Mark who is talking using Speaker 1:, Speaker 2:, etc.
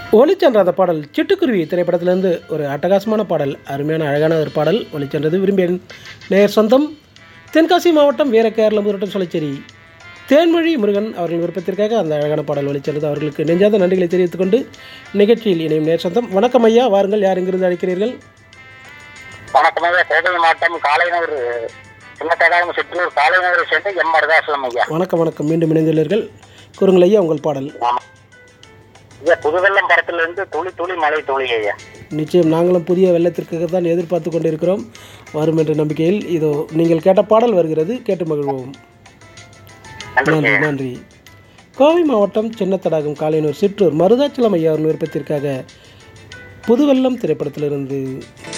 Speaker 1: ஒளிச்சென்ற அந்த பாடல் சிட்டுக்குருவி திரைப்படத்திலிருந்து ஒரு அட்டகாசமான பாடல் அருமையான அழகான ஒரு பாடல் ஒளிச்சென்றது விரும்பிய நேர் சொந்தம் தென்காசி மாவட்டம் வீர கேரளம் முதட்டம் சொல்லச்சேரி தேன்மொழி முருகன் அவர்கள் விருப்பத்திற்காக அந்த அழகான பாடல் ஒளிச்சென்றது அவர்களுக்கு நெஞ்சாத நன்றிகளை தெரிவித்துக் கொண்டு நிகழ்ச்சியில் இணையும் நேர் சொந்தம் வணக்கம் ஐயா வாருங்கள் யார் எங்கிருந்து அழைக்கிறீர்கள்
Speaker 2: வணக்கம் ஐயா கோவை மாவட்டம் காலைநகர் சின்னத்தடாகம் சிற்றூர் காலைநகரை சேர்ந்த எம் மருதாசலம் ஐயா
Speaker 1: வணக்கம் வணக்கம் மீண்டும் இணைந்துள்ளீர்கள் கூறுங்கள் ஐயா உங்கள் பாடல்
Speaker 2: ஆமா ஐயா புதுவெள்ளம் படத்திலிருந்து துளி துளி மழை துளி ஐயா
Speaker 1: நிச்சயம் நாங்களும் புதிய வெள்ளத்திற்காக தான் எதிர்பார்த்து கொண்டிருக்கிறோம் வரும் என்ற நம்பிக்கையில் இதோ நீங்கள் கேட்ட பாடல் வருகிறது கேட்டு மகிழ்வோம்
Speaker 2: நன்றி
Speaker 1: நன்றி
Speaker 2: ஐயா
Speaker 1: நன்றி கோவை மாவட்டம் சின்னத்தடாகம் காலையனூர் சிற்றூர் மருதாச்சலம் ஐயா விருப்பத்திற்காக புதுவெள்ளம் திரைப்படத்திலிருந்து